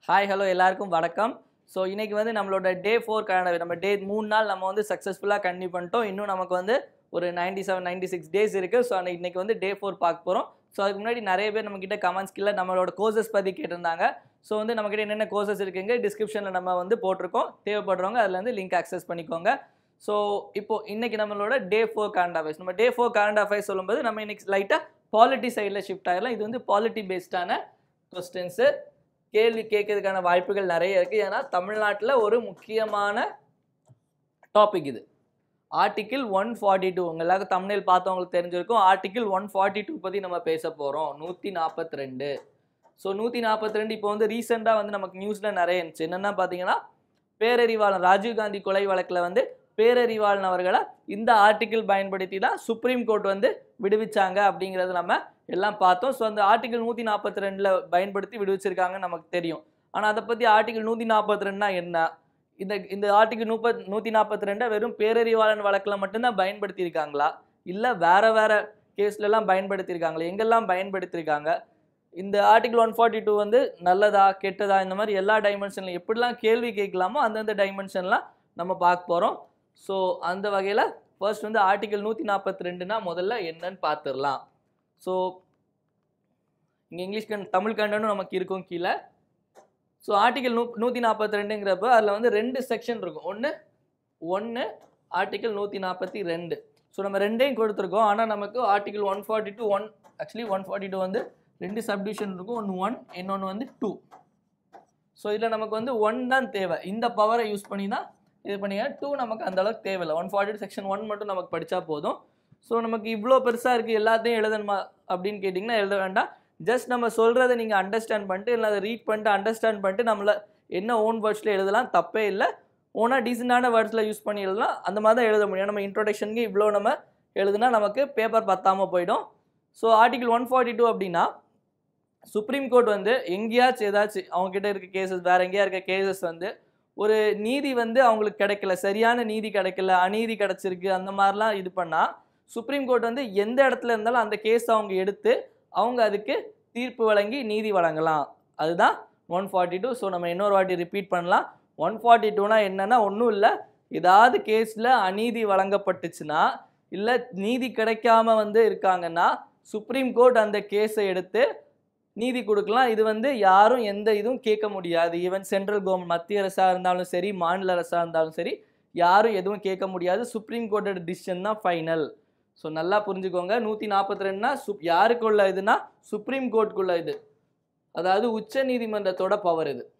hi hello எல்லாருக்கும் வணக்கம் so இன்னைக்கு வந்து நம்மளோட டே ஃபோர் கனடா நம்ம டே மூணு நாள் நம்ம வந்து சக்ஸஸ்ஃபுல்லாக கண்டினியூ பண்ணிட்டோம் இன்னும் நமக்கு வந்து ஒரு ninety seven ninety six days இருக்குது ஸோ இன்னைக்கு வந்து டே ஃபோர் பார்க்க போகிறோம் ஸோ அதுக்கு முன்னாடி நிறைய பேர் நம்மக்கிட்ட கமெண்ட்ஸ் கீழே நம்மளோட கோர்சஸ் பற்றி கேட்டிருந்தாங்க ஸோ வந்து நம்மக்கிட்ட என்னென்ன கோர்சஸ் இருக்குங்க டிஸ்கிரிப்ஷனில் நம்ம வந்து போட்டிருக்கோம் தேவைப்படுறவங்க அதில் வந்து லிங்க் அக்சஸ் பண்ணிக்கோங்க ஸோ இப்போ இன்னைக்கு நம்மளோட டே ஃபோர் கரண்ட் அஃபேர்ஸ் நம்ம டே ஃபோர் கரண்ட் அஃபேர்ஸ் சொல்லும்போது நம்ம இன்னைக்கு லைட்டாக பாலிட்டி சைடில் ஷிஃப்ட் ஆகலாம் இது வந்து பாலிட்டி பேஸ்டான கொஸ்டின்ஸு கேள்வி கேட்கறதுக்கான வாய்ப்புகள் நிறைய இருக்குது ஏன்னா தமிழ்நாட்டில் ஒரு முக்கியமான டாபிக் இது ஆர்டிக்கிள் ஒன் ஃபார்ட்டி டூ உங்க எல்லாருக்கும் தமிழில் பார்த்தவங்களுக்கு தெரிஞ்சிருக்கும் ஆர்டிக்கிள் ஒன் ஃபார்ட்டி டூ பற்றி நம்ம பேச போகிறோம் நூற்றி நாற்பத்தி ரெண்டு ஸோ நூற்றி நாற்பத்தி ரெண்டு இப்போ வந்து ரீசெண்டாக வந்து நமக்கு நியூஸில் நிறைய இருந்துச்சு என்னென்னா பார்த்தீங்கன்னா பேரறிவாளன் ராஜீவ்காந்தி கொலை வழக்கில் வந்து பேரறிவாளன் அவர்களை இந்த ஆர்டிக்கிள் பயன்படுத்தி தான் சுப்ரீம் கோர்ட் வந்து விடுவிச்சாங்க அப்படிங்கிறது நம்ம எல்லாம் பார்த்தோம் ஸோ அந்த ஆர்டிகிள் நூற்றி நாற்பத்தி ரெண்டில் பயன்படுத்தி விடுவிச்சிருக்காங்கன்னு நமக்கு தெரியும் ஆனால் அதை பற்றி ஆர்டிகிள் நூற்றி நாற்பத்தி ரெண்டுனா என்ன இந்த இந்த ஆர்டிகிள் முப்பத் நூற்றி நாற்பத்தி ரெண்டை வெறும் பேரறிவாளன் வழக்கில் மட்டும்தான் பயன்படுத்தியிருக்காங்களா இல்லை வேற வேற கேஸ்லலாம் பயன்படுத்தியிருக்காங்களா எங்கெல்லாம் பயன்படுத்தியிருக்காங்க இந்த ஆர்டிகிள் ஒன் ஃபார்ட்டி டூ வந்து நல்லதா கெட்டதா இந்த மாதிரி எல்லா டைமென்ஷன்லையும் எப்படிலாம் கேள்வி கேட்கலாமோ அந்தந்த டைமென்ஷன்லாம் நம்ம பார்க்க போகிறோம் ஸோ அந்த வகையில் ஃபர்ஸ்ட் வந்து ஆர்டிகிள் நூற்றி நாற்பத்தி ரெண்டுனா முதல்ல என்னன்னு பார்த்துடலாம் ஸோ இங்கே இங்கிலீஷ் கண் தமிழ் கண்டனும் நமக்கு இருக்கும் கீழே ஸோ ஆர்டிகல் நூ நூற்றி நாற்பத்தி ரெண்டுங்கிறப்ப அதில் வந்து ரெண்டு செக்ஷன் இருக்கும் ஒன்று ஒன்று ஆர்டிகல் நூற்றி நாற்பத்தி ரெண்டு ஸோ நம்ம ரெண்டையும் கொடுத்துருக்கோம் ஆனால் நமக்கு article one forty two one actually one forty two வந்து ரெண்டு சப்டிவிஷன் இருக்கும் ஒன்று ஒன் இன்னொன்று வந்து டூ ஸோ இதில் நமக்கு வந்து ஒன் தான் தேவை இந்த பவரை யூஸ் பண்ணி தான் இது பண்ணிங்க டூ நமக்கு அந்த அளவுக்கு தேவையில்லை one forty two section one மட்டும் நமக்கு படித்தா போதும் ஸோ நமக்கு இவ்வளோ பெருசாக இருக்குது எல்லாத்தையும் எழுதணுமா அப்படின்னு கேட்டிங்கன்னா எழுத வேண்டாம் ஜஸ்ட் நம்ம சொல்கிறத நீங்கள் அண்டர்ஸ்டாண்ட் பண்ணிட்டு இல்லை அதை ரீட் பண்ணிட்டு அண்டர்ஸ்டாண்ட் பண்ணிட்டு நம்மள என்ன ஓன் வேர்ட்ஸில் எழுதலாம் தப்பே இல்லை ஓனாக டீசெண்டான வேர்ட்ஸில் யூஸ் பண்ணி எழுதலாம் அந்த மாதிரி தான் எழுத முடியும் நம்ம இன்ட்ரோடக்ஷனுக்கு இவ்வளோ நம்ம எழுதுனா நமக்கு பேப்பர் பத்தாமல் போயிடும் so article one forty two அப்படின்னா சுப்ரீம் கோர்ட் வந்து எங்கேயாச்சும் ஏதாச்சும் அவங்க கிட்ட இருக்க கேசஸ் வேற எங்கேயா இருக்க கேசஸ் வந்து ஒரு நீதி வந்து அவங்களுக்கு கிடைக்கல சரியான நீதி கிடைக்கல அநீதி கிடைச்சிருக்கு அந்த மாதிரிலாம் இது பண்ணால் சுப்ரீம் கோர்ட் வந்து எந்த இடத்துல இருந்தாலும் அந்த கேஸ் அவங்க எடுத்து அவங்க அதுக்கு தீர்ப்பு வழங்கி நீதி வழங்கலாம் அதுதான் ஒன் ஃபார்ட்டி டூ ஸோ நம்ம இன்னொரு வாட்டி ரிப்பீட் பண்ணலாம் ஒன் ஃபார்ட்டி டூனா என்னன்னா ஒன்றும் இல்லை ஏதாவது கேஸில் அநீதி வழங்கப்பட்டுச்சுன்னா இல்லை நீதி கிடைக்காம வந்து இருக்காங்கன்னா சுப்ரீம் கோர்ட் அந்த கேஸை எடுத்து நீதி கொடுக்கலாம் இது வந்து யாரும் எந்த இதுவும் கேட்க முடியாது ஈவன் சென்ட்ரல் கவர்மெண்ட் மத்திய அரசாக இருந்தாலும் சரி மாநில அரசாக இருந்தாலும் சரி யாரும் எதுவும் கேட்க முடியாது சுப்ரீம் கோர்ட்டோட டிசிஷன் தான் ஃபைனல் ஸோ நல்லா புரிஞ்சுக்கோங்க நூற்றி நாற்பத்தி ரெண்டுனா சுப் யாருக்குள்ள இதுனா சுப்ரீம் கோர்ட்டுக்குள்ள இது அதாவது உச்ச நீதிமன்றத்தோட பவர் இது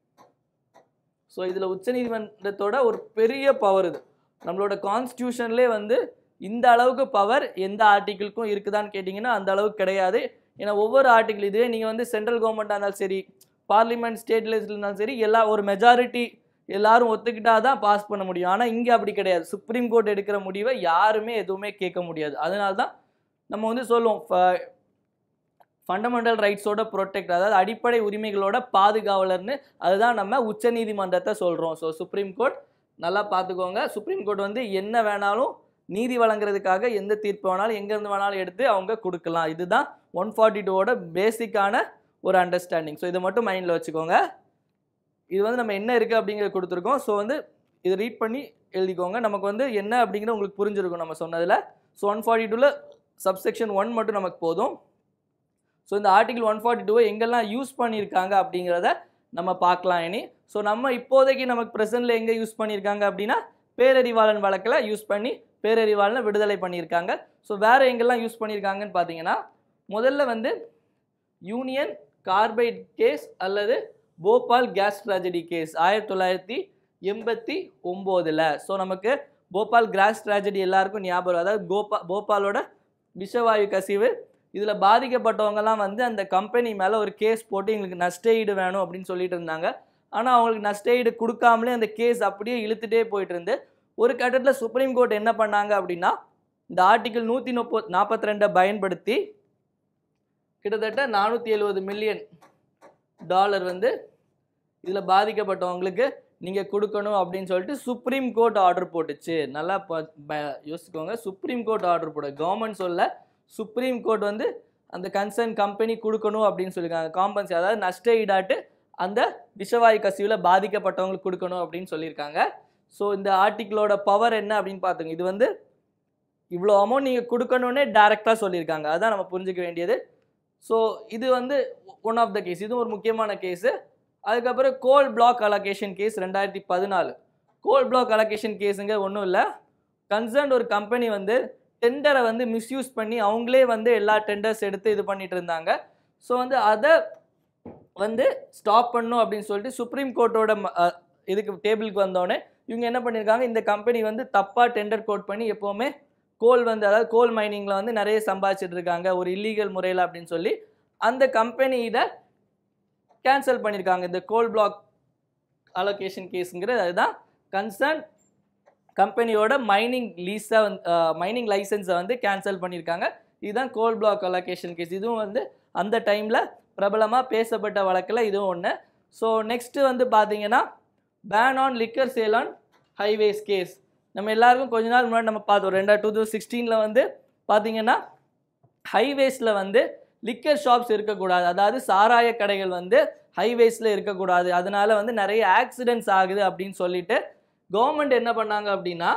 ஸோ இதில் உச்ச நீதிமன்றத்தோட ஒரு பெரிய பவர் இது நம்மளோட கான்ஸ்டியூஷன்லேயே வந்து இந்த அளவுக்கு பவர் எந்த ஆர்டிக்கிளுக்கும் இருக்குதான்னு கேட்டிங்கன்னா அந்த அளவுக்கு கிடையாது ஏன்னா ஒவ்வொரு ஆர்டிக்கிள் இதுவே நீங்கள் வந்து சென்ட்ரல் கவர்மெண்ட்டாக இருந்தாலும் சரி பார்லிமெண்ட் ஸ்டேட் லெவலில் இருந்தாலும் சரி எல்லா ஒரு மெஜாரிட்டி எல்லாரும் ஒத்துக்கிட்டா தான் பாஸ் பண்ண முடியும் ஆனால் இங்கே அப்படி கிடையாது சுப்ரீம் கோர்ட் எடுக்கிற முடிவை யாருமே எதுவுமே கேட்க முடியாது அதனால தான் நம்ம வந்து சொல்லுவோம் ஃபண்டமெண்டல் ரைட்ஸோட ப்ரொடெக்ட் அதாவது அடிப்படை உரிமைகளோட பாதுகாவலர்னு அதுதான் நம்ம உச்சநீதிமன்றத்தை சொல்கிறோம் ஸோ சுப்ரீம் கோர்ட் நல்லா பார்த்துக்கோங்க சுப்ரீம் கோர்ட் வந்து என்ன வேணாலும் நீதி வழங்குறதுக்காக எந்த தீர்ப்பு வேணாலும் எங்கேருந்து வேணாலும் எடுத்து அவங்க கொடுக்கலாம் இதுதான் ஒன் ஃபார்ட்டி டூவோட பேசிக்கான ஒரு அண்டர்ஸ்டாண்டிங் ஸோ இதை மட்டும் மைண்டில் வச்சுக்கோங்க இது வந்து நம்ம என்ன இருக்குது அப்படிங்கிறத கொடுத்துருக்கோம் ஸோ வந்து இதை ரீட் பண்ணி எழுதிக்கோங்க நமக்கு வந்து என்ன அப்படிங்கிறது உங்களுக்கு புரிஞ்சிருக்கும் நம்ம சொன்னதில் ஸோ ஒன் ஃபார்ட்டி டூவில் சப்செக்ஷன் ஒன் மட்டும் நமக்கு போதும் ஸோ இந்த ஆர்டிகிள் ஒன் ஃபார்ட்டி டூவை எங்கெல்லாம் யூஸ் பண்ணியிருக்காங்க அப்படிங்கிறத நம்ம பார்க்கலாம் இனி ஸோ நம்ம இப்போதைக்கு நமக்கு ப்ரெசென்ட்டில் எங்கே யூஸ் பண்ணியிருக்காங்க அப்படின்னா பேரறிவாளன் வழக்கில் யூஸ் பண்ணி பேரறிவாளனை விடுதலை பண்ணியிருக்காங்க ஸோ வேறு எங்கெல்லாம் யூஸ் பண்ணியிருக்காங்கன்னு பார்த்தீங்கன்னா முதல்ல வந்து யூனியன் கார்பைட் கேஸ் அல்லது போபால் கேஸ் ட்ராஜடி கேஸ் ஆயிரத்தி தொள்ளாயிரத்தி எண்பத்தி ஒம்போதில் ஸோ நமக்கு போபால் கிராஸ் ட்ராஜடி எல்லாருக்கும் ஞாபகம் அதாவது கோபா போபாலோட விஷவாயு கசிவு இதில் பாதிக்கப்பட்டவங்கலாம் வந்து அந்த கம்பெனி மேலே ஒரு கேஸ் போட்டு எங்களுக்கு நஷ்டஈடு வேணும் அப்படின்னு சொல்லிட்டு இருந்தாங்க ஆனால் அவங்களுக்கு நஷ்டஈடு கொடுக்காமலே அந்த கேஸ் அப்படியே இழுத்துட்டே போயிட்டு இருந்து ஒரு கட்டத்தில் சுப்ரீம் கோர்ட் என்ன பண்ணாங்க அப்படின்னா இந்த ஆர்டிகிள் நூற்றி முப்பத் நாற்பத்தி ரெண்டை பயன்படுத்தி கிட்டத்தட்ட நானூற்றி எழுபது மில்லியன் டாலர் வந்து இதில் பாதிக்கப்பட்டவங்களுக்கு நீங்கள் கொடுக்கணும் அப்படின்னு சொல்லிட்டு சுப்ரீம் கோர்ட் ஆர்டர் போட்டுச்சு நல்லா ப- ப- யோசிச்சுக்கோங்க சுப்ரீம் கோர்ட் ஆர்டர் போட கவர்மெண்ட் சொல்ல சுப்ரீம் கோர்ட் வந்து அந்த கன்சர்ன் கம்பெனி கொடுக்கணும் அப்படின்னு சொல்லியிருக்காங்க காம்பன்சி அதாவது நஷ்ட ஈடாட்டு அந்த விஷவாயு கசிவில் பாதிக்கப்பட்டவங்களுக்கு கொடுக்கணும் அப்படின்னு சொல்லியிருக்காங்க ஸோ இந்த ஆர்டிக்கிளோட பவர் என்ன அப்படின்னு பார்த்துங்க இது வந்து இவ்வளோ அமௌண்ட் நீங்கள் கொடுக்கணுன்னே டேரெக்டாக சொல்லியிருக்காங்க அதுதான் நம்ம புரிஞ்சுக்க வேண்டியது ஸோ இது வந்து ஒன் ஆஃப் த கேஸ் இதுவும் ஒரு முக்கியமான கேஸு அதுக்கப்புறம் கோல் பிளாக் அலோகேஷன் கேஸ் ரெண்டாயிரத்தி பதினாலு கோல் பிளாக் அலோகேஷன் கேஸுங்க ஒன்றும் இல்லை கன்சர்ன் ஒரு கம்பெனி வந்து டெண்டரை வந்து மிஸ்யூஸ் பண்ணி அவங்களே வந்து எல்லா டெண்டர்ஸ் எடுத்து இது பண்ணிட்டு இருந்தாங்க ஸோ வந்து அதை வந்து ஸ்டாப் பண்ணும் அப்படின்னு சொல்லிட்டு சுப்ரீம் கோர்ட்டோட ம- அஹ் இதுக்கு டேபிளுக்கு வந்தோடனே இவங்க என்ன பண்ணியிருக்காங்க இந்த கம்பெனி வந்து தப்பாக டெண்டர் கோட் பண்ணி எப்போவுமே கோல் வந்து அதாவது கோல் மைனிங்கில் வந்து நிறைய சம்பாதிச்சிட்டு இருக்காங்க ஒரு இல்லீகல் முறையில் அப்படின்னு சொல்லி அந்த கம்பெனி இதை கேன்சல் பண்ணியிருக்காங்க இந்த கோல் பிளாக் அலோகேஷன் கேஸுங்கிறது அதுதான் கன்சர்ன் கம்பெனியோட மைனிங் லீஸை வந்து மைனிங் லைசன்ஸை வந்து கேன்சல் பண்ணியிருக்காங்க இதுதான் கோல் பிளாக் அலோகேஷன் கேஸ் இதுவும் வந்து அந்த டைமில் பிரபலமாக பேசப்பட்ட வழக்கில் இதுவும் ஒன்று ஸோ நெக்ஸ்ட்டு வந்து பார்த்தீங்கன்னா ban on liquor sale on highways case நம்ம எல்லாருக்கும் கொஞ்ச நாள் முன்னாடி நம்ம பார்த்தோம் ரெண்டா டூ தௌசண்ட் சிக்ஸ்டீனில் வந்து பார்த்தீங்கன்னா ஹைவேஸில் வந்து லிக்கர் ஷாப்ஸ் இருக்கக்கூடாது அதாவது சாராய கடைகள் வந்து ஹைவேஸில் இருக்கக்கூடாது அதனால வந்து நிறைய ஆக்சிடென்ட்ஸ் ஆகுது அப்படின்னு சொல்லிட்டு கவர்மெண்ட் என்ன பண்ணாங்க அப்படின்னா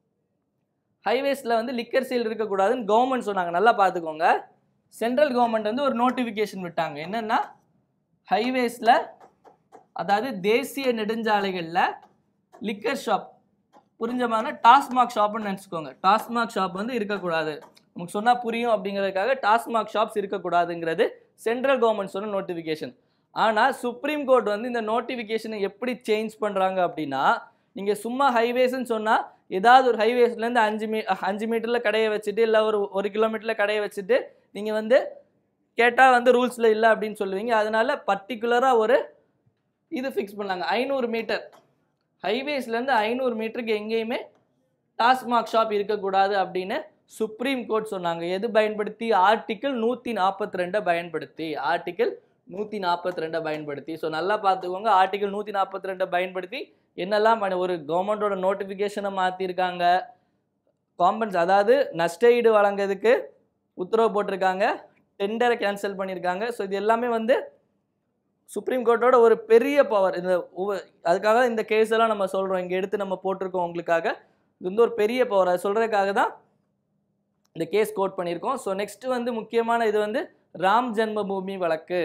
ஹைவேஸில் வந்து லிக்கர் சேல் இருக்கக்கூடாதுன்னு கவர்மெண்ட் சொன்னாங்க நல்லா பார்த்துக்கோங்க சென்ட்ரல் கவர்மெண்ட் வந்து ஒரு நோட்டிஃபிகேஷன் விட்டாங்க என்னென்னா ஹைவேஸில் அதாவது தேசிய நெடுஞ்சாலைகளில் லிக்கர் ஷாப் புரிஞ்சமான டாஸ்மாக் ஷாப்னு நினச்சிக்கோங்க டாஸ்மாக் ஷாப் வந்து இருக்கக்கூடாது நமக்கு சொன்னால் புரியும் அப்படிங்கிறதுக்காக டாஸ்மாக் ஷாப்ஸ் இருக்கக்கூடாதுங்கிறது சென்ட்ரல் கவர்மெண்ட் சொன்ன நோட்டிஃபிகேஷன் ஆனால் சுப்ரீம் கோர்ட் வந்து இந்த நோட்டிஃபிகேஷனை எப்படி சேஞ்ச் பண்ணுறாங்க அப்படின்னா நீங்கள் சும்மா ஹைவேஸ்ன்னு சொன்னால் ஏதாவது ஒரு ஹைவேஸ்லேருந்து அஞ்சு மீ அஞ்சு மீட்டரில் கடையை வச்சுட்டு இல்லை ஒரு ஒரு கிலோமீட்டரில் கடையை வச்சுட்டு நீங்கள் வந்து கேட்டால் வந்து ரூல்ஸில் இல்லை அப்படின்னு சொல்லுவீங்க அதனால பர்டிகுலராக ஒரு இது ஃபிக்ஸ் பண்ணாங்க ஐநூறு மீட்டர் ஹைவேஸ்லேருந்து ஐநூறு மீட்டருக்கு எங்கேயுமே டாஸ்மாக் ஷாப் இருக்கக்கூடாது அப்படின்னு சுப்ரீம் கோர்ட் சொன்னாங்க எது பயன்படுத்தி ஆர்டிக்கிள் நூற்றி நாற்பத்தி ரெண்டை பயன்படுத்தி ஆர்டிக்கிள் நூற்றி நாற்பத்தி ரெண்டை பயன்படுத்தி ஸோ நல்லா பார்த்துக்கோங்க ஆர்டிக்கிள் நூற்றி நாற்பத்தி ரெண்டை பயன்படுத்தி என்னெல்லாம் பண்ண ஒரு கவர்மெண்ட்டோட நோட்டிஃபிகேஷனை மாற்றிருக்காங்க காம்பன்ஸ் அதாவது நஷ்டஈடு வழங்குறதுக்கு உத்தரவு போட்டிருக்காங்க டெண்டரை கேன்சல் பண்ணியிருக்காங்க ஸோ இது எல்லாமே வந்து சுப்ரீம் கோர்ட்டோட ஒரு பெரிய பவர் இந்த ஒவ்வொ- அதுக்காக இந்த கேஸ் எல்லாம் நம்ம சொல்கிறோம் இங்கே எடுத்து நம்ம போட்டிருக்கோம் உங்களுக்காக இது வந்து ஒரு பெரிய பவர் அது சொல்கிறதுக்காக தான் இந்த கேஸ் கோட் பண்ணியிருக்கோம் ஸோ நெக்ஸ்ட் வந்து முக்கியமான இது வந்து ராம் ஜென்மபூமி வழக்கு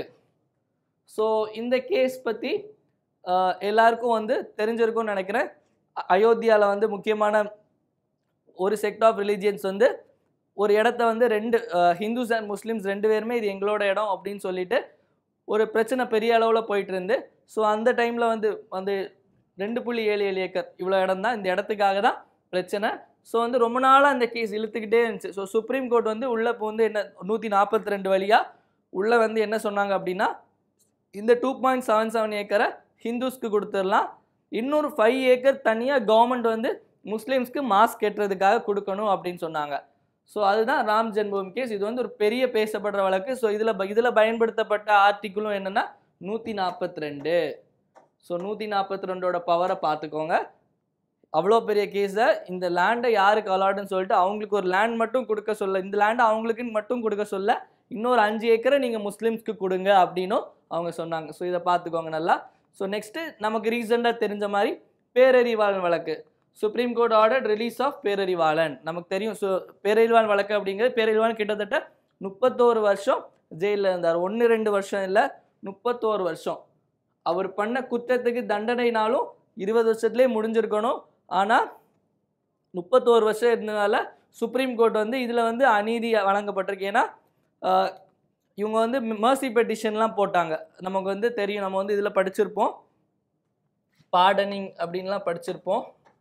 ஸோ இந்த கேஸ் பற்றி எல்லாருக்கும் வந்து தெரிஞ்சிருக்கும்னு நினைக்கிறேன் அ- அயோத்தியாவில் வந்து முக்கியமான ஒரு செக்ட் ஆஃப் ரிலீஜியன்ஸ் வந்து ஒரு இடத்த வந்து ரெண்டு ஹிந்துஸ் அண்ட் முஸ்லீம்ஸ் ரெண்டு பேருமே இது எங்களோட இடம் அப்படின்னு சொல்லிட்டு ஒரு பிரச்சனை பெரிய அளவில் போயிட்டு இருந்து ஸோ அந்த டைமில் வந்து வந்து ரெண்டு புள்ளி ஏழு ஏழு ஏக்கர் இவ்வளோ இடம் தான் இந்த இடத்துக்காக தான் பிரச்சனை ஸோ வந்து ரொம்ப நாளாக அந்த கேஸ் இழுத்துக்கிட்டே இருந்துச்சு ஸோ சுப்ரீம் கோர்ட் வந்து உள்ளே இப்போ வந்து என்ன நூற்றி நாற்பத்தி ரெண்டு வழியாக உள்ளே வந்து என்ன சொன்னாங்க அப்படின்னா இந்த டூ பாயிண்ட் செவன் செவன் ஏக்கரை ஹிந்துஸ்க்கு கொடுத்துடலாம் இன்னொரு ஃபைவ் ஏக்கர் தனியாக கவர்மெண்ட் வந்து முஸ்லீம்ஸ்க்கு மாஸ்க் கட்டுறதுக்காக கொடுக்கணும் அப்படின்னு சொன்னாங்க ஸோ அதுதான் ராம் ஜென்மபூமி கேஸ் இது வந்து ஒரு பெரிய பேசப்படுற வழக்கு ஸோ இதில் இதில் பயன்படுத்தப்பட்ட ஆர்டிக்கிளும் என்னென்னா நூற்றி நாற்பத்தி ரெண்டு ஸோ நூற்றி நாற்பத்தி ரெண்டோட பவரை பார்த்துக்கோங்க அவ்வளோ பெரிய கேஸை இந்த லேண்டை யாருக்கு அலாட்னு சொல்லிட்டு அவங்களுக்கு ஒரு லேண்ட் மட்டும் கொடுக்க சொல்ல இந்த லேண்டை அவங்களுக்குன்னு மட்டும் கொடுக்க சொல்ல இன்னொரு அஞ்சு ஏக்கரை நீங்கள் முஸ்லீம்ஸ்க்கு கொடுங்க அப்படின்னும் அவங்க சொன்னாங்க ஸோ இதை பார்த்துக்கோங்க நல்லா ஸோ நெக்ஸ்ட்டு நமக்கு ரீசெண்டாக தெரிஞ்ச மாதிரி பேரறிவாளன் வழக்கு supreme court order release of Perarivalan நமக்கு தெரியும் ஸோ பேரறிவாளன் வழக்கு அப்படிங்கிறது பேரறிவாளன் கிட்டத்தட்ட முப்பத்தோரு வருஷம் ஜெயிலில் இருந்தார் ஒன்று ரெண்டு வருஷம் இல்லை முப்பத்தோரு வருஷம் அவர் பண்ண குற்றத்துக்கு தண்டனைனாலும் இருபது வருஷத்துலேயே முடிஞ்சிருக்கணும் ஆனால் முப்பத்தோரு வருஷம் இருந்தனால சுப்ரீம் கோர்ட் வந்து இதில் வந்து அநீதி வழங்கப்பட்டிருக்கு ஏன்னா ஆஹ், இவங்க வந்து மர்சி பெட்டிஷன்லாம் போட்டாங்க நமக்கு வந்து தெரியும் நம்ம வந்து இதில் படிச்சிருப்போம் பார்டனிங் அப்படின்லாம் படிச்சிருப்போம்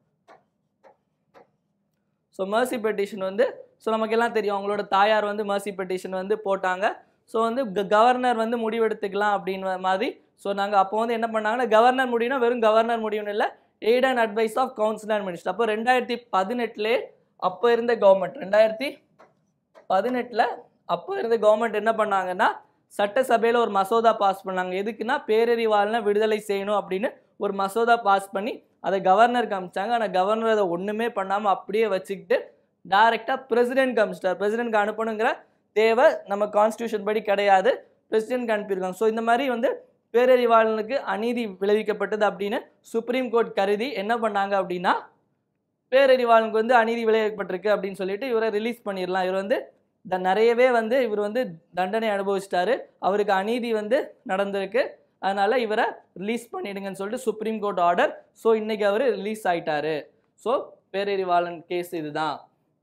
ஸோ மர்சி பெட்டிஷன் வந்து ஸோ நமக்கெல்லாம் தெரியும் அவங்களோட தாயார் வந்து மர்சி பெட்டிஷன் வந்து போட்டாங்க ஸோ வந்து கவர்னர் வந்து முடிவெடுத்துக்கலாம் அப்படின்னு மாதிரி ஸோ நாங்கள் அப்போ வந்து என்ன பண்ணாங்கன்னா கவர்னர் முடிவுனா வெறும் கவர்னர் முடிவுன்னு இல்லை aid and advice of council and minister அப்போ ரெண்டாயிரத்தி பதினெட்டுலே அப்போ இருந்த கவர்மெண்ட் ரெண்டாயிரத்தி பதினெட்டில் அப்போ இருந்த கவர்மெண்ட் என்ன பண்ணாங்கன்னா சட்டசபையில் ஒரு மசோதா பாஸ் பண்ணாங்க எதுக்குன்னா பேரறிவாளனை விடுதலை செய்யணும் அப்படின்னு ஒரு மசோதா பாஸ் பண்ணி அதை கவர்னருக்கு அமிச்சாங்க ஆனால் கவர்னர் அதை ஒன்றுமே பண்ணாமல் அப்படியே வச்சுக்கிட்டு டைரெக்டாக பிரசிடென்ட்க்கு அமிச்சிட்டார் பிரசிடென்ட்க்கு அனுப்பணுங்கிற தேவை நம்ம கான்ஸ்டியூஷன் படி கிடையாது பிரசிடென்ட்க்கு அனுப்பியிருக்காங்க ஸோ இந்த மாதிரி வந்து பேரறிவாளனுக்கு அநீதி விளைவிக்கப்பட்டது அப்படின்னு சுப்ரீம் கோர்ட் கருதி என்ன பண்ணாங்க அப்படின்னா பேரறிவாளனுக்கு வந்து அநீதி விளைவிக்கப்பட்டிருக்கு அப்படின்னு சொல்லிட்டு இவரை ரிலீஸ் பண்ணிடலாம் இவர் வந்து த நிறையவே வந்து இவர் வந்து தண்டனை அனுபவிச்சிட்டாரு அவருக்கு அநீதி வந்து நடந்திருக்கு அதனால இவரை ரிலீஸ் பண்ணிடுங்கன்னு சொல்லிட்டு சுப்ரீம் கோர்ட் ஆர்டர் ஸோ இன்னைக்கு அவர் ரிலீஸ் ஆயிட்டாரு ஸோ பேரறிவாளன் கேஸ் இதுதான்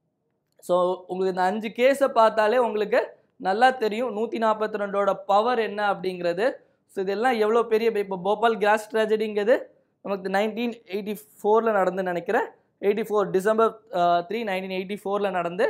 ஸோ உங்களுக்கு இந்த அஞ்சு கேஸை பார்த்தாலே உங்களுக்கு நல்லா தெரியும் நூற்றி நாற்பத்தி ரெண்டோட பவர் என்ன அப்படிங்கிறது ஸோ இதெல்லாம் எவ்வளோ பெரிய இப்போ போபால் கிராஸ் ட்ராஜடிங்கிறது நமக்கு நைன்டீன் எயிட்டி ஃபோரில் நடந்து நினைக்கிறேன் eighty four December three nineteen eighty ஃபோரில் நடந்து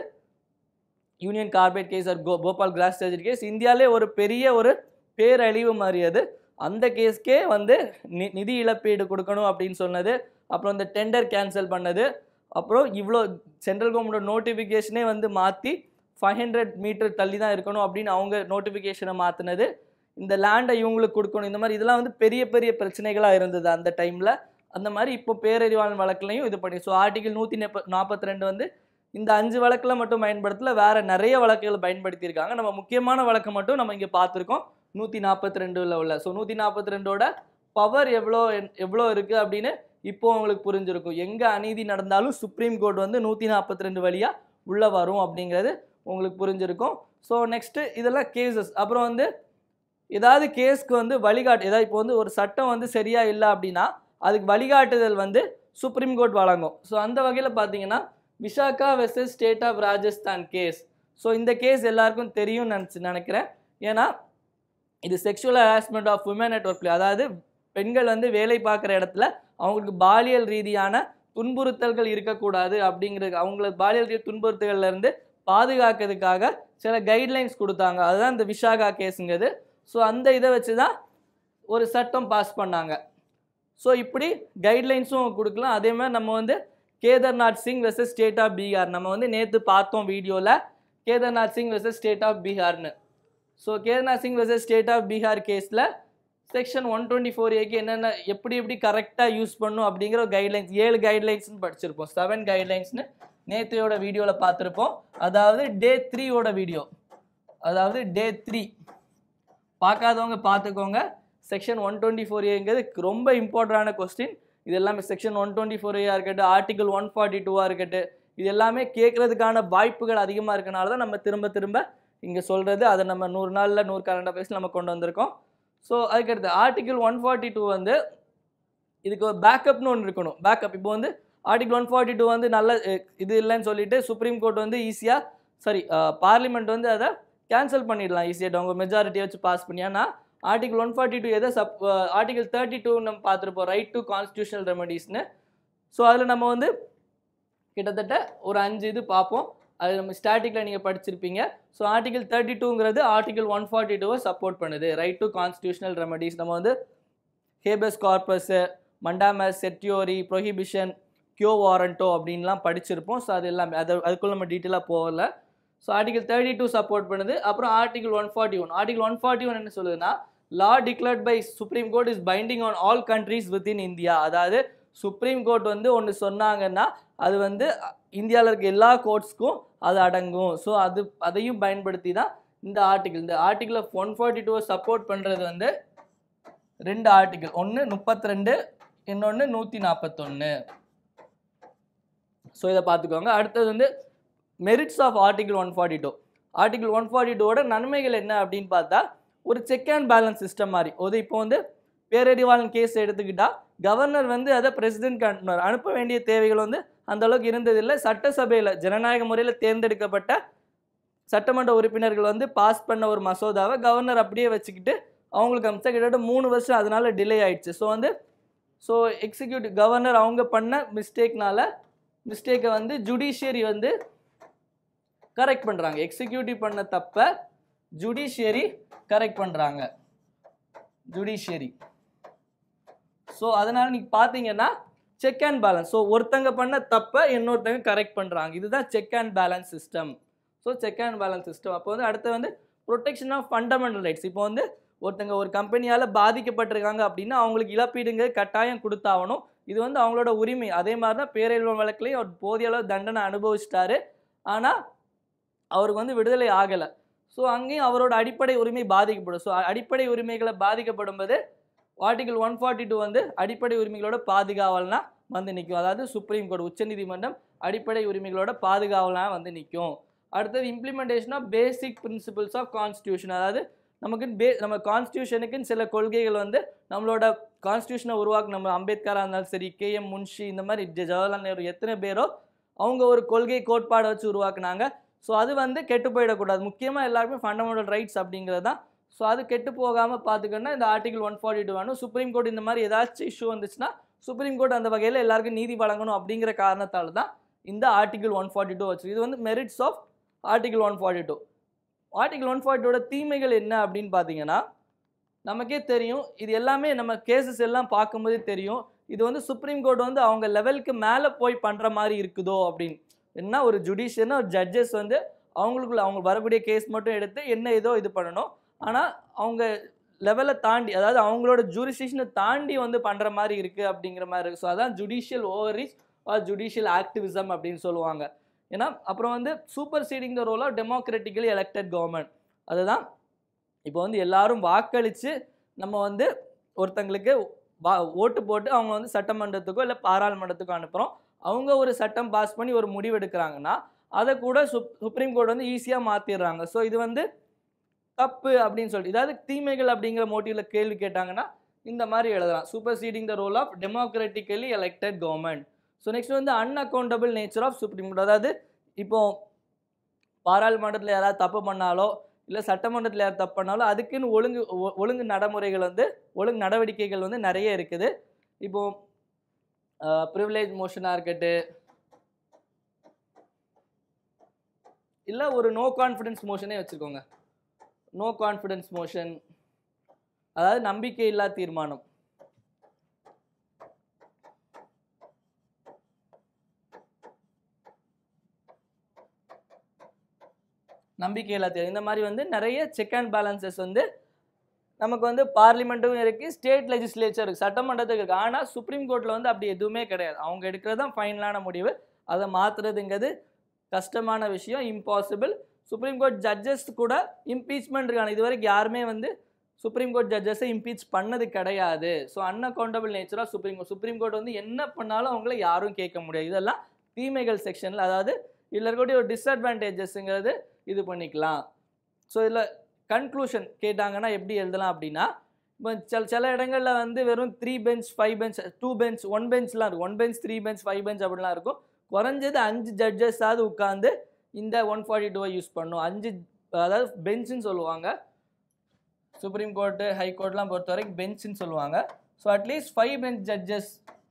union corporate case or go Bhopal gas tragedy case இந்தியாவிலே ஒரு பெரிய ஒரு பேரழிவு மாதிரி அது அந்த கேஸ்க்கே வந்து நி நிதி இழப்பீடு கொடுக்கணும் அப்படின்னு சொன்னது அப்புறம் இந்த டெண்டர் கேன்சல் பண்ணது அப்புறம் இவ்வளோ சென்ட்ரல் கவர்மெண்டோட நோட்டிஃபிகேஷனே வந்து மாற்றி ஃபைவ் ஹண்ட்ரட் மீட்டர் தள்ளி தான் இருக்கணும் அப்படின்னு அவங்க நோட்டிஃபிகேஷனை மாற்றினது இந்த லேண்டை இவங்களுக்கு கொடுக்கணும் இந்த மாதிரி இதெல்லாம் வந்து பெரிய பெரிய பிரச்சனைகளாக இருந்தது அந்த டைமில் அந்த மாதிரி இப்போ பேரறிவாளன் வழக்குலையும் இது பண்ணி ஸோ ஆர்டிகல் நூற்றி நாற்பத்தி ரெண்டு வந்து இந்த அஞ்சு வழக்கில் மட்டும் பயன்படுத்தல வேற நிறைய வழக்குகள் பயன்படுத்தியிருக்காங்க நம்ம முக்கியமான வழக்கு மட்டும் நம்ம இங்கே பார்த்துருக்கோம் நூற்றி நாற்பத்தி ரெண்டுல உள்ள ஸோ நூற்றி நாற்பத்தி ரெண்டோட பவர் எவ்வளோ எவ்வளோ இருக்குது அப்படின்னு இப்போ உங்களுக்கு புரிஞ்சிருக்கும் எங்கே அநீதி நடந்தாலும் சுப்ரீம் கோர்ட் வந்து நூற்றி நாற்பத்தி ரெண்டு வழியாக உள்ளே வரும் அப்படிங்கிறது உங்களுக்கு புரிஞ்சிருக்கும் ஸோ நெக்ஸ்ட்டு இதெல்லாம் கேசஸ் அப்புறம் வந்து ஏதாவது கேஸ்க்கு வந்து வழிகாட்டு ஏதாவது இப்போ வந்து ஒரு சட்டம் வந்து சரியாக இல்லை அப்படின்னா அதுக்கு வழிகாட்டுதல் வந்து சுப்ரீம் கோர்ட் வழங்கும் ஸோ அந்த வகையில் பார்த்தீங்கன்னா Vishaka versus state of Rajasthan case so இந்த கேஸ் எல்லாருக்கும் தெரியும்னு நினச்சி நினைக்கிறேன் ஏன்னா இது sexual harassment of woman at work அதாவது பெண்கள் வந்து வேலை பார்க்குற இடத்துல அவங்களுக்கு பாலியல் ரீதியான துன்புறுத்தல்கள் இருக்கக்கூடாது அப்படிங்கிறது அவங்களுக்கு பாலியல் ரீதியான துன்புறுத்தல்கள்ல இருந்து பாதுகாக்கிறதுக்காக சில கைட்லைன்ஸ் கொடுத்தாங்க அதுதான் இந்த விஷாகா கேஸுங்கிறது ஸோ அந்த இதை வச்சு தான் ஒரு சட்டம் பாஸ் பண்ணாங்க ஸோ இப்படி கைட்லைன்ஸும் கொடுக்கலாம் அதே மாதிரி நம்ம வந்து Kedarnath Singh versus state of Bihar நம்ம வந்து நேற்று பார்த்தோம் வீடியோவில் Kedarnath Singh versus state of பீகார்னு so Kedarnath Singh versus state of Bihar கேஸில் செக்ஷன் ஒன் டுவெண்ட்டி ஃபோர் ஏக்கு என்னென்ன எப்படி எப்படி கரெக்டாக யூஸ் பண்ணும் அப்படிங்கிற ஒரு கைட்லைன்ஸ் ஏழு கைட்லைன்ஸ்னு படிச்சிருப்போம் செவன் கைட்லைன்ஸ்னு நேற்றையோட வீடியோவில் பார்த்துருப்போம் அதாவது டே த்ரீயோட வீடியோ அதாவது டே த்ரீ பார்க்காதவங்க பார்த்துக்கோங்க செக்ஷன் ஒன் டுவெண்ட்டி ஃபோர் ஏங்கிறது ரொம்ப இம்பார்ட்டண்டான கொஸ்டின் இது எல்லாமே section one twenty four A இருக்கட்டும் ஆர்டிகல் ஒன் ஃபார்ட்டி டூவாக இருக்கட்டும் இது எல்லாமே கேட்கறதுக்கான வாய்ப்புகள் அதிகமாக இருக்கனால தான் நம்ம திரும்ப திரும்ப இங்கே சொல்கிறது அதை நம்ம நூறு நாளில் நூறு கரண்ட் அஃபேர்ஸ் நம்ம கொண்டு வந்திருக்கோம் ஸோ அதுக்கடுத்து ஆர்டிகல் ஒன் ஃபார்ட்டி டூ வந்து இதுக்கு ஒரு பேக்கப்னு ஒன்று இருக்கணும் பேக்கப் இப்போ வந்து ஆர்டிகல் ஒன் ஃபார்ட்டி டூ வந்து நல்ல அஹ், இது இல்லைன்னு சொல்லிட்டு சுப்ரீம் கோர்ட் வந்து ஈஸியாக சாரி பார்லிமெண்ட் வந்து அதை கேன்சல் பண்ணிடலாம் ஈஸியாக அவங்க மெஜாரிட்டியை வச்சு பாஸ் பண்ணி ஏன்னா ஆர்டிகல் ஒன் ஃபார்ட்டி டூ எதை சப் ஆர்டிகல் தேர்ட்டி டூ நம்ம பார்த்துருப்போம் ரைட் டு கான்ஸ்டியூஷனல் ரெமடிஸ்னு ஸோ அதில் நம்ம வந்து கிட்டத்தட்ட ஒரு அஞ்சு இது பார்ப்போம் அது நம்ம ஸ்டாட்டிக்கில் நீங்கள் படிச்சிருப்பீங்க ஸோ ஆர்டிகல் தேர்ட்டி டூங்கிறது ஆர்டிகல் ஒன் ஃபார்ட்டி டூவை சப்போர்ட் பண்ணுது ரைட் டு கான்ஸ்டியூஷனல் ரெமடிஸ் நம்ம வந்து habeas corpus mandamus certiorari prohibition quo warranto அப்படின்லாம் படிச்சிருப்போம் ஸோ அது எல்லாமே அது அதுக்குள்ள நம்ம டீட்டெயிலாக போகல so article thirty two support பண்ணுது அப்புறம் article one forty one article one forty one என்ன சொல்லுதுன்னா law declared by supreme court is binding on all countries within India அதாவது சுப்ரீம் கோர்ட் வந்து ஒன்று சொன்னாங்கன்னா அது வந்து இந்தியாவில் இருக்க எல்லா கோர்ட்ஸ்க்கும் அது அடங்கும் ஸோ அது அதையும் பயன்படுத்தி தான் இந்த ஆர்டிகல் இந்த ஆர்டிகல் ஆஃப் ஒன் ஃபார்ட்டி டூவை சப்போர்ட் பண்ணுறது வந்து ரெண்டு ஆர்டிகல் ஒன்று முப்பத்தி ரெண்டு இன்னொன்று நூற்றி நாற்பத்தொன்று ஸோ இதை பார்த்துக்கோங்க அடுத்தது வந்து merits of article one forty two article one forty டூவோட நன்மைகள் என்ன அப்படின்னு பார்த்தா ஒரு செக் அண்ட் பேலன்ஸ் சிஸ்டம் மாதிரி ஒரு இப்போ வந்து பேரறிவாளன் கேஸ் எடுத்துக்கிட்டா கவர்னர் வந்து அதை பிரசிடென்ட் அனுப்புனார் அனுப்ப வேண்டிய தேவைகள் வந்து அந்த அளவுக்கு இருந்ததில்லை சட்டசபையில் ஜனநாயக முறையில் தேர்ந்தெடுக்கப்பட்ட சட்டமன்ற உறுப்பினர்கள் வந்து பாஸ் பண்ண ஒரு மசோதாவை கவர்னர் அப்படியே வச்சுக்கிட்டு அவங்களுக்கு அமிச்சா கிட்டத்தட்ட மூணு வருஷம் அதனால டிலே ஆயிடுச்சு ஸோ வந்து ஸோ எக்ஸிக்யூட்டிவ் கவர்னர் அவங்க பண்ண மிஸ்டேக்னால மிஸ்டேக்கை வந்து ஜுடிஷியரி வந்து கரெக்ட் பண்ணுறாங்க எக்ஸிக்யூட்டிவ் பண்ண தப்ப ஜுடிஷியரி கரெக்ட் பண்ணுறாங்க ஜுடிஷியரி ஸோ அதனால் நீங்கள் பார்த்தீங்கன்னா செக் அண்ட் பேலன்ஸ் ஸோ ஒருத்தங்க பண்ண தப்பை இன்னொருத்தங்க கரெக்ட் பண்ணுறாங்க இதுதான் check and balance system so check and balance system அப்போ வந்து அடுத்து வந்து ப்ரொடெக்ஷன் ஆஃப் ஃபண்டமெண்டல் ரைட்ஸ் இப்போ வந்து ஒருத்தங்க ஒரு கம்பெனியால் பாதிக்கப்பட்டிருக்காங்க அப்படின்னா அவங்களுக்கு இழப்பீடுங்கிறது கட்டாயம் கொடுத்தாகணும் இது வந்து அவங்களோட உரிமை அதே மாதிரி தான் பேரழிவு வழக்குலையும் அவர் போதிய அளவு தண்டனை அனுபவிச்சிட்டாரு ஆனால் அவருக்கு வந்து விடுதலை ஆகலை ஸோ அங்கேயும் அவரோட அடிப்படை உரிமை பாதிக்கப்படும் ஸோ அடிப்படை உரிமைகளை பாதிக்கப்படும் போது ஆர்டிகல் ஒன் ஃபார்ட்டி டூ வந்து அடிப்படை உரிமைகளோட பாதுகாவல்னா வந்து நிற்கும் அதாவது சுப்ரீம் கோர்ட் உச்சநீதிமன்றம் அடிப்படை உரிமைகளோட பாதுகாவலனா வந்து நிற்கும் அடுத்தது implementation of basic principles of constitution அதாவது நமக்கு பே நம்ம கான்ஸ்டியூஷனுக்குன்னு சில கொள்கைகள் வந்து நம்மளோட கான்ஸ்டியூஷனை உருவாக்கு நம்ம அம்பேத்கராக இருந்தாலும் சரி கேஎம் முன்ஷி இந்த மாதிரி ஜ- ஜவஹர்லால் நேரு எத்தனை பேரோ அவங்க ஒரு கொள்கை கோட்பாடை வச்சு உருவாக்குனாங்க ஸோ அது வந்து கெட்டு போயிடக்கூடாது முக்கியமாக எல்லாருமே ஃபண்டமெண்டல் ரைட்ஸ் அப்படிங்கிறது தான் ஸோ அது கெட்டு போகாமல் பார்த்துக்கணும்னா இந்த ஆர்டிகல் ஒன் ஃபார்ட்டி டூ வேணும் சுப்ரீம் கோர்ட் இந்த மாதிரி ஏதாச்சும் இஷ்யூ வந்துச்சுன்னா சுப்ரீம் கோர்ட் அந்த வகையில் எல்லாருக்கும் நீதி வழங்கணும் அப்படிங்கிற காரணத்தால் தான் இந்த ஆர்டிகல் ஒன் ஃபார்ட்டி டூ வச்சு இது வந்து merits of article one forty two article one ஃபார்ட்டியோட தீமைகள் என்ன அப்படின்னு பார்த்தீங்கன்னா நமக்கே தெரியும் இது எல்லாமே நம்ம கேசஸ் எல்லாம் பார்க்கும்போதே தெரியும் இது வந்து சுப்ரீம் கோர்ட் வந்து அவங்க லெவலுக்கு மேலே போய் பண்ணுற மாதிரி இருக்குதோ அப்படின்னு என்ன ஒரு ஜுடிஷியர்னா ஒரு ஜட்ஜஸ் வந்து அவங்களுக்குள்ள அவங்க வரக்கூடிய கேஸ் மட்டும் எடுத்து என்ன ஏதோ இது பண்ணணும் ஆனால் அவங்க லெவலை தாண்டி அதாவது அவங்களோட ஜூரிஸ்டிஷனை தாண்டி வந்து பண்ணுற மாதிரி இருக்குது அப்படிங்கிற மாதிரி இருக்குது ஸோ அதான் judicial overreach or judicial activism அப்படின்னு சொல்லுவாங்க ஏன்னா அப்புறம் வந்து superseding the role of democratically elected government அதுதான் இப்போ வந்து எல்லாரும் வாக்களித்து நம்ம வந்து ஒருத்தங்களுக்கு வா ஓட்டு போட்டு அவங்க வந்து சட்டமன்றத்துக்கோ இல்லை பாராளுமன்றத்துக்கோ அனுப்புகிறோம் அவங்க ஒரு சட்டம் பாஸ் பண்ணி ஒரு முடிவு எடுக்கிறாங்கன்னா அதை கூட சுப் சுப்ரீம் கோர்ட் வந்து ஈஸியாக மாற்றிடுறாங்க ஸோ இது வந்து தப்பு அப்படின்னு சொல்லிட்டு இதாவது தீமைகள் அப்படிங்கிற மோட்டிவில் கேள்வி கேட்டாங்கன்னா இந்த மாதிரி எழுதலாம் superseding the role of democratically elected government so next வந்து unaccountable nature of supreme court அதாவது இப்போ பாராளுமன்றத்தில் யாராவது தப்பு பண்ணாலோ இல்லை சட்டமன்றத்தில் யார் தப்பு பண்ணாலும் அதுக்குன்னு ஒழுங்கு ஒ- ஒழுங்கு நடைமுறைகள் வந்து ஒழுங்கு நடவடிக்கைகள் வந்து நிறைய இருக்குது இப்போ ப்ரிவிலேஜ் மோஷனாக இருக்கட்டு இல்லை ஒரு நோ கான்ஃபிடன்ஸ் மோஷனே வச்சுக்கோங்க நோ கான்ஃபிடன்ஸ் மோஷன் அதாவது நம்பிக்கை இல்லா தீர்மானம் நம்பிக்கை இல்லா தீர்மானம் இந்த மாதிரி வந்து நிறைய செக் அண்ட் பேலன்சஸ் வந்து நமக்கு வந்து பார்லிமெண்ட்டும் இருக்குது ஸ்டேட் லெஜிஸ்லேச்சர் இருக்குது சட்டமன்றத்துக்கு இருக்குது ஆனால் சுப்ரீம் கோர்ட்டில் வந்து அப்படி எதுவுமே கிடையாது அவங்க எடுக்கிறது தான் ஃபைனலான முடிவு அதை மாற்றுறதுங்கிறது கஷ்டமான விஷயம் இம்பாசிபிள் சுப்ரீம் கோர்ட் ஜட்ஜஸ் கூட இம்பீச்மெண்ட் இருக்காங்க இது வரைக்கும் யாருமே வந்து சுப்ரீம் கோர்ட் ஜட்ஜஸை இம்பீச் பண்ணது கிடையாது ஸோ அன்அக்கௌண்டபிள் நேச்சராக சுப்ரீம் கோர்ட் சுப்ரீம் கோர்ட் வந்து என்ன பண்ணாலும் அவங்கள யாரும் கேட்க முடியாது இதெல்லாம் தீமைகள் செக்ஷனில் அதாவது இதில் இருக்கக்கூடிய ஒரு டிஸ்அட்வான்டேஜஸ்ங்கிறது இது பண்ணிக்கலாம் ஸோ இதில் கன்க்ளூஷன் கேட்டாங்கன்னா எப்படி எழுதலாம் அப்படின்னா இப்போ சில சில இடங்களில் வந்து வெறும் three bench five bench two bench one பெஞ்ச்லாம் இருக்கும் one bench three bench five bench அப்படிலாம் இருக்கும் குறைஞ்சது அஞ்சு ஜட்ஜஸாவது உட்காந்து இந்த ஒன் ஃபார்ட்டி டூவை யூஸ் பண்ணும் அஞ்சு அதாவது பெஞ்சுன்னு சொல்லுவாங்க சுப்ரீம் கோர்ட்டு ஹை கோர்ட்லாம் பொறுத்த வரைக்கும் பெஞ்சுன்னு சொல்லுவாங்க so at least five bench judges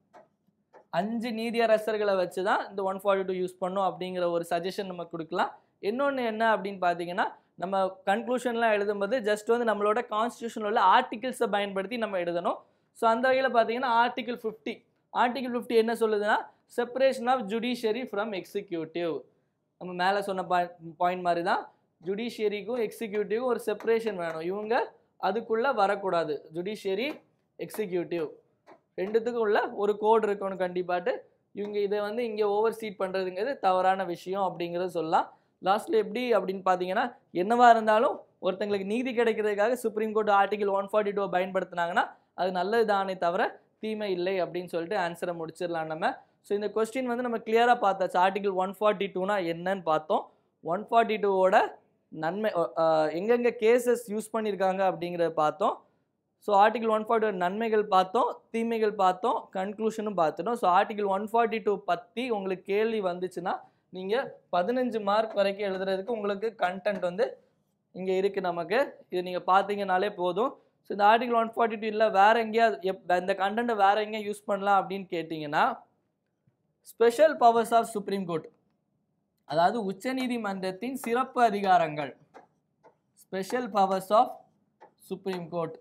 அஞ்சு நீதியரசர்களை வச்சு தான் இந்த ஒன் ஃபார்ட்டி டூ யூஸ் பண்ணும் அப்படிங்கிற ஒரு சஜஷன் நம்ம கொடுக்கலாம் இன்னொன்று என்ன அப்படின்னு பார்த்தீங்கன்னா நம்ம கன்க்ளூஷன்லாம் எழுதும்போது ஜஸ்ட் வந்து நம்மளோட கான்ஸ்டியூஷனில் உள்ள ஆர்டிகிள்ஸை பயன்படுத்தி நம்ம எழுதணும் ஸோ அந்த வகையில் பார்த்தீங்கன்னா ஆர்டிகிள் ஃபிஃப்டி ஆர்டிகிள் ஃபிஃப்டி என்ன சொல்லுதுன்னா separation of judiciary from executive நம்ம மேலே சொன்ன பாயிண்ட் மாதிரி தான் ஜுடிஷியரிக்கும் எக்ஸிக்யூட்டிவ்க்கும் ஒரு செப்பரேஷன் வேணும் இவங்க அதுக்குள்ளே வரக்கூடாது ஜுடிஷியரி எக்ஸிக்யூட்டிவ் ரெண்டுத்துக்கும் உள்ள ஒரு கோட் இருக்கணும் கண்டிப்பாட்டு இவங்க இதை வந்து இங்கே ஓவர் சீட் பண்ணுறதுங்கிறது தவறான விஷயம் அப்படிங்கிறத சொல்லலாம் லாஸ்ட்டில் எப்படி அப்படின்னு பார்த்தீங்கன்னா என்னவா இருந்தாலும் ஒருத்தங்களுக்கு நீதி கிடைக்கிறதுக்காக supreme court article one forty two பயன்படுத்தினாங்கன்னா அது நல்லது தானே தவிர தீமை இல்லை அப்படின்னு சொல்லிட்டு ஆன்சரை முடிச்சிடலாம் நம்ம ஸோ இந்த கொஸ்டின் வந்து நம்ம கிளியராக பார்த்தாச்சு ஆர்டிகல் ஒன் ஃபார்ட்டி டூனா என்னன்னு பார்த்தோம் ஒன் ஃபார்ட்டி டூவோட நன்மை அஹ், எங்கெங்கே கேசஸ் யூஸ் பண்ணியிருக்காங்க அப்படிங்கிறத பார்த்தோம் ஸோ ஆர்டிகல் ஒன் ஃபார்ட்டி நன்மைகள் பார்த்தோம் தீமைகள் பார்த்தோம் கன்க்ளூஷனும் பார்த்துட்டோம் so article one forty two பற்றி உங்களுக்கு கேள்வி வந்துச்சுன்னா நீங்கள் பதினஞ்சு மார்க் வரைக்கும் எழுதுறதுக்கு உங்களுக்கு கண்டென்ட் வந்து இங்கே இருக்குது நமக்கு இது நீங்கள் பார்த்தீங்கனாலே போதும் ஸோ இந்த ஆர்டிகல் ஒன் ஃபார்ட்டி டூ இல்லை வேறு எங்கேயாவது எப் இந்த கண்டென்ட்டை வேறு எங்கேயா யூஸ் பண்ணலாம் அப்படின்னு கேட்டிங்கன்னா special powers of supreme court அதாவது உச்சநீதிமன்றத்தின் சிறப்பு அதிகாரங்கள் special powers of supreme court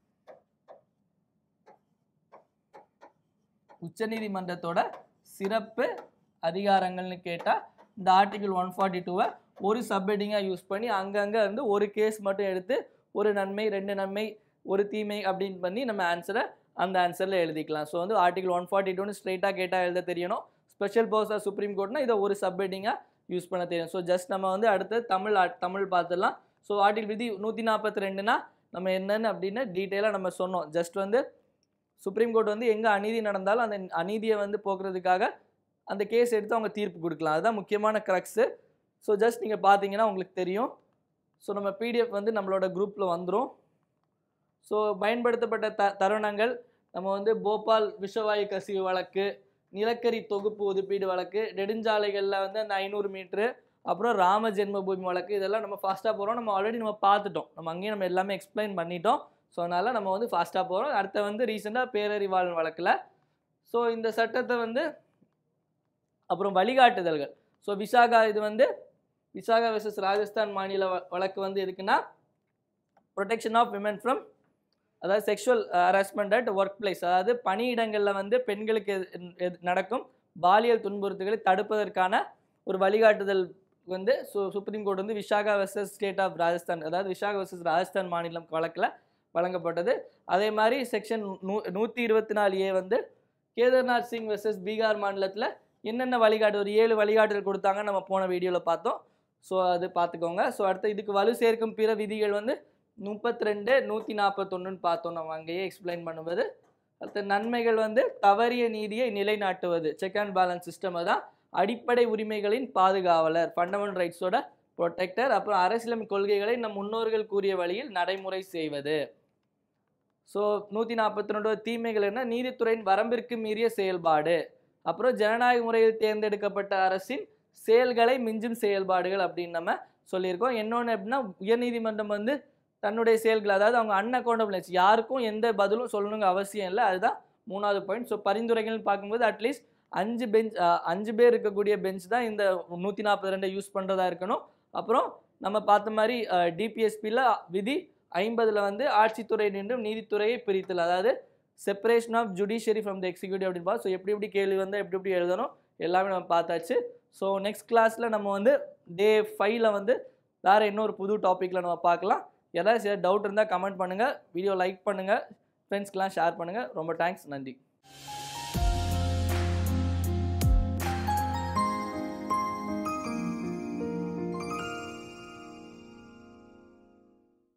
உச்சநீதிமன்றத்தோட சிறப்பு அதிகாரங்கள்னு கேட்டால் இந்த ஆர்டிகிள் ஒன் ஃபார்ட்டி டூவை ஒரு சப்ஹெட்டிங்காக யூஸ் பண்ணி அங்கங்கே இருந்து ஒரு கேஸ் மட்டும் எடுத்து ஒரு நன்மை ரெண்டு நன்மை ஒரு தீமை அப்படின்னு பண்ணி நம்ம ஆன்சரை அந்த ஆன்சரில் எழுதிக்கலாம் ஸோ வந்து ஆர்டிகல் ஒன் ஃபார்ட்டி டூன்னு ஸ்ட்ரைட்டாக கேட்டால் எழுத தெரியணும் ஸ்பெஷல் பவர்ஸ் ஆஃப் சுப்ரீம் கோர்ட்னா இதை ஒரு சப்ஹெட்டிங்காக யூஸ் பண்ண தெரியும் ஸோ ஜஸ்ட் நம்ம வந்து அடுத்து தமிழ் ஆ- தமிழ் பார்த்துடலாம் ஸோ ஆர்டிகல் விதி நூற்றி நாற்பத்தி ரெண்டுனா நம்ம என்னன்னு அப்படின்னு டீட்டெயிலாக நம்ம சொன்னோம் ஜஸ்ட் வந்து சுப்ரீம் கோர்ட் வந்து எங்கே அநீதி நடந்தாலும் அந்த அநீதியை வந்து போக்குறதுக்காக அந்த கேஸ் எடுத்து அவங்க தீர்ப்பு கொடுக்கலாம் அதுதான் முக்கியமான க்ரக்ஸு ஸோ ஜஸ்ட் நீங்கள் பார்த்தீங்கன்னா உங்களுக்கு தெரியும் ஸோ நம்ம பிடிஎஃப் வந்து நம்மளோட குரூப்பில் வந்துடும் ஸோ பயன்படுத்தப்பட்ட த தருணங்கள் நம்ம வந்து போபால் விஷவாயு கசிவு வழக்கு நிலக்கரி தொகுப்பு ஒதுப்பீடு வழக்கு நெடுஞ்சாலைகளில் வந்து அந்த ஐநூறு மீட்ரு அப்புறம் ராம ஜென்மபூமி வழக்கு இதெல்லாம் நம்ம ஃபாஸ்ட்டாக போகிறோம் நம்ம ஆல்ரெடி நம்ம பார்த்துட்டோம் நம்ம அங்கேயே நம்ம எல்லாமே எக்ஸ்பிளைன் பண்ணிட்டோம் ஸோ அதனால் நம்ம வந்து ஃபாஸ்ட்டாக போகிறோம் அடுத்த வந்து ரீசெண்டாக பேரறிவாளன் வழக்கில் ஸோ இந்த சட்டத்தை வந்து அப்புறம் வழிகாட்டுதல்கள் ஸோ விசாகா இது வந்து விசாகா வெர்சஸ் ராஜஸ்தான் மாநில வ- வழக்கு வந்து எதுக்குன்னா ப்ரொடெக்ஷன் ஆஃப் விமன் ஃப்ரம் அதாவது sexual harassment at workplace அதாவது பணியிடங்களில் வந்து பெண்களுக்கு எது- எது நடக்கும் பாலியல் துன்புறுத்தல்களை தடுப்பதற்கான ஒரு வழிகாட்டுதல் வந்து சு சுப்ரீம் கோர்ட் வந்து Vishaka versus state of Rajasthan அதாவது விஷாகா வெர்சஸ் ராஜஸ்தான் மாநிலம் வழக்கில் வழங்கப்பட்டது அதே மாதிரி செக்ஷன் நூ நூற்றி இருபத்தி நாலு ஏ வந்து கேதார்நாத் சிங் வெர்சஸ் பீகார் மாநிலத்தில் என்னென்ன வழிகாட்டு ஒரு ஏழு வழிகாட்டுதல் கொடுத்தாங்க நம்ம போன வீடியோவில் பார்த்தோம் ஸோ அது பார்த்துக்கோங்க ஸோ அடுத்து இதுக்கு வலு சேர்க்கும் பிற விதிகள் வந்து முப்பத்தி ரெண்டு நூற்றி நாற்பத்தொன்னுன்னு பார்த்தோம் நம்ம அங்கேயே எக்ஸ்பிளைன் பண்ணுவது அடுத்த நன்மைகள் வந்து தவறிய நீதியை நிலைநாட்டுவது செக் அண்ட் பேலன்ஸ் சிஸ்டம் தான் அடிப்படை உரிமைகளின் பாதுகாவலர் ஃபண்டமெண்டல் ரைட்ஸோட ப்ரொடெக்டர் அப்புறம் அரசியலமைப்பு கொள்கைகளை நம் முன்னோர்கள் கூறிய வழியில் நடைமுறை செய்வது ஸோ நூற்றி நாற்பத்தி ரெண்டு தீமைகள் என்ன நீதித்துறையின் வரம்பிற்கு மீறிய செயல்பாடு அப்புறம் ஜனநாயக முறையில் தேர்ந்தெடுக்கப்பட்ட அரசின் செயல்களை மிஞ்சும் செயல்பாடுகள் அப்படின்னு நம்ம சொல்லியிருக்கோம் இன்னொன்று எப்படின்னா உயர்நீதிமன்றம் வந்து தன்னுடைய செயல்கள் அதாவது அவங்க அன்அக்கௌண்டபிள்னஸ் யாருக்கும் எந்த பதிலும் சொல்லணுங்க அவசியம் இல்லை அதுதான் மூணாவது பாயிண்ட் ஸோ பரிந்துரைகள்னு பார்க்கும்போது அட்லீஸ்ட் அஞ்சு பெஞ்ச் அஞ்சு பேர் இருக்கக்கூடிய பெஞ்ச் தான் இந்த நூற்றி நாற்பது ரெண்டை யூஸ் பண்ணுறதா இருக்கணும் அப்புறம் நம்ம பார்த்த மாதிரி டிபிஎஸ்பியில் விதி ஐம்பதில் வந்து ஆட்சித்துறை நின்றும் நீதித்துறையை பிரித்தல் அதாவது separation of judiciary from the executive அப்படின்னு பார்த்து ஸோ எப்படி எப்படி கேள்வி வந்தால் எப்படி எப்படி எழுதணும் எல்லாமே நம்ம பார்த்தாச்சு ஸோ நெக்ஸ்ட் கிளாஸில் நம்ம வந்து டே ஃபைவ்ல வந்து வேறு இன்னொரு புது டாப்பிக்கில் நம்ம பார்க்கலாம் ஏதாவது டவுட் இருந்தால் கமெண்ட் பண்ணுங்கள் வீடியோ லைக் பண்ணுங்கள் ஃப்ரெண்ட்ஸ்க்கெலாம் ஷேர் பண்ணுங்கள் ரொம்ப தேங்க்ஸ் நன்றி